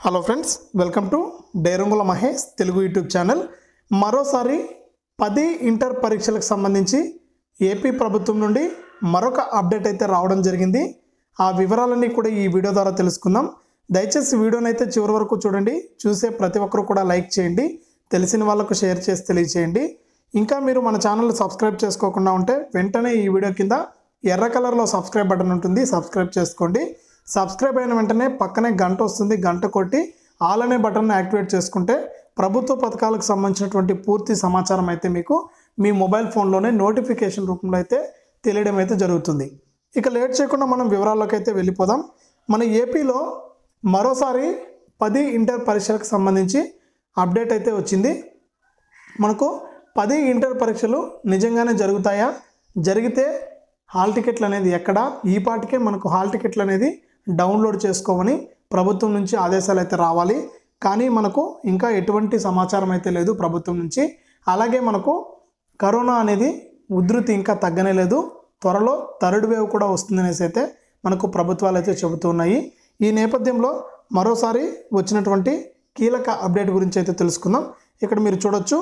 hello friends welcome to Derangula Mahesh Telugu YouTube channel మరోసారి పది inter పరీక్షలకు సంబంధించి ఏపీ ప్రభుత్వం నుండి మరొక అప్డేట్ అయితే రావడం జరిగింది ఆ వివరాలన్నీ కూడా ఈ వీడియో ద్వారా తెలుసుకుందాం దయచేసి వీడియోని అయితే చివరి వరకు చూడండి చూసే ప్రతి ఒక్కరు కూడా లైక్ చేయండి తెలిసిన వాళ్ళకు షేర్ చేసి తెలియచేయండి ఇంకా మీరు మన ఛానల్ సబ్స్క్రైబ్ చేసుకోకుండా ఉంటే వెంటనే ఈ వీడియో కింద ఎర్ర కలర్లో సబ్స్క్రైబ్ బటన్ ఉంటుంది సబ్స్క్రైబ్ చేసుకోండి సబ్స్క్రైబ్ అయిన వెంటనే పక్కనే గంట వస్తుంది గంట కొట్టి ఆల్ అనే బటన్ యాక్టివేట్ చేసుకుంటే ప్రభుత్వ పథకాలకు సంబంధించినటువంటి పూర్తి సమాచారం అయితే మీకు మీ మొబైల్ ఫోన్లోనే నోటిఫికేషన్ రూపంలో అయితే తెలియడం అయితే జరుగుతుంది ఇక లేట్ చేయకుండా మనం వివరాల్లోకి అయితే వెళ్ళిపోదాం మన ఏపీలో మరోసారి పది ఇంటర్ పరీక్షలకు సంబంధించి అప్డేట్ అయితే వచ్చింది మనకు పది ఇంటర్ పరీక్షలు నిజంగానే జరుగుతాయా జరిగితే హాల్ టికెట్లు అనేది ఎక్కడ ఈ పాటికే మనకు హాల్ టికెట్లు అనేది డౌన్లోడ్ చేసుకోమని ప్రభుత్వం నుంచి ఆదేశాలు అయితే రావాలి కానీ మనకు ఇంకా ఎటువంటి సమాచారం అయితే లేదు ప్రభుత్వం నుంచి అలాగే మనకు కరోనా అనేది ఉధృతి ఇంకా తగ్గనే లేదు త్వరలో థర్డ్ వేవ్ కూడా వస్తుందనేసి అయితే మనకు ప్రభుత్వాలు అయితే చెబుతున్నాయి ఈ నేపథ్యంలో మరోసారి వచ్చినటువంటి కీలక అప్డేట్ గురించి అయితే తెలుసుకుందాం ఇక్కడ మీరు చూడొచ్చు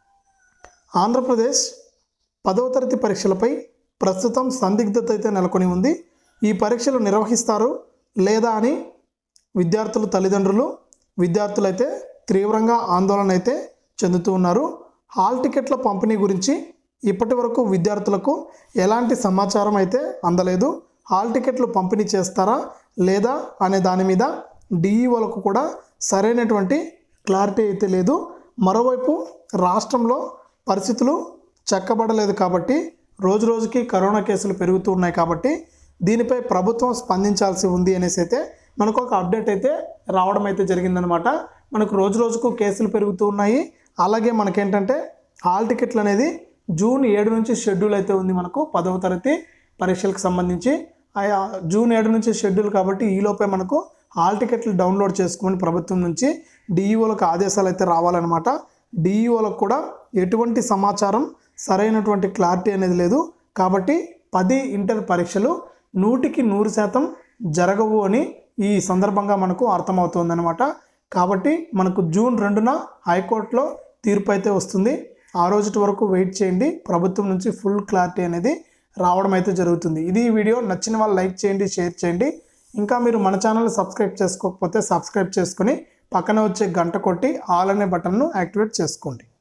ఆంధ్రప్రదేశ్ పదవ తరగతి పరీక్షలపై ప్రస్తుతం సందిగ్ధత అయితే నెలకొని ఉంది ఈ పరీక్షలు నిర్వహిస్తారు లేదా అని విద్యార్థుల తల్లిదండ్రులు విద్యార్థులు అయితే తీవ్రంగా ఆందోళన అయితే చెందుతూ ఉన్నారు హాల్ టికెట్ల పంపిణీ గురించి ఇప్పటి వరకు విద్యార్థులకు ఎలాంటి సమాచారం అయితే అందలేదు హాల్ టికెట్లు పంపిణీ చేస్తారా లేదా అనే దాని మీద డిఈఓలకు కూడా సరైనటువంటి క్లారిటీ అయితే లేదు మరోవైపు రాష్ట్రంలో పరిస్థితులు చక్కబడలేదు కాబట్టి రోజు రోజుకి కరోనా కేసులు పెరుగుతూ ఉన్నాయి కాబట్టి దీనిపై ప్రభుత్వం స్పందించాల్సి ఉంది అనేసి అయితే మనకు ఒక అప్డేట్ అయితే రావడం అయితే జరిగిందనమాట మనకు రోజు రోజుకు కేసులు పెరుగుతూ ఉన్నాయి అలాగే మనకేంటంటే హాల్ టికెట్లు అనేది జూన్ ఏడు నుంచి షెడ్యూల్ అయితే ఉంది మనకు పదవ తరగతి పరీక్షలకు సంబంధించి ఆ జూన్ ఏడు నుంచి షెడ్యూల్ కాబట్టి ఈలోపే మనకు హాల్ టికెట్లు డౌన్లోడ్ చేసుకోమని ప్రభుత్వం నుంచి డిఈఓలకు ఆదేశాలు అయితే రావాలన్నమాట డిఈఓలకు కూడా ఎటువంటి సమాచారం సరైనటువంటి క్లారిటీ అనేది లేదు కాబట్టి పది ఇంటర్ పరీక్షలు నూటికి నూరు శాతం జరగవు అని ఈ సందర్భంగా మనకు అర్థమవుతుందన్నమాట కాబట్టి మనకు జూన్ రెండున హైకోర్టులో తీర్పు అయితే వస్తుంది ఆ రోజు వరకు వెయిట్ చేయండి ప్రభుత్వం నుంచి ఫుల్ క్లారిటీ అనేది రావడం అయితే జరుగుతుంది ఇది ఈ వీడియో నచ్చిన వాళ్ళు లైక్ చేయండి షేర్ చేయండి ఇంకా మీరు మన ఛానల్ సబ్స్క్రైబ్ చేసుకోకపోతే సబ్స్క్రైబ్ చేసుకుని పక్కన వచ్చే గంట కొట్టి ఆల్ అనే బటన్ను యాక్టివేట్ చేసుకోండి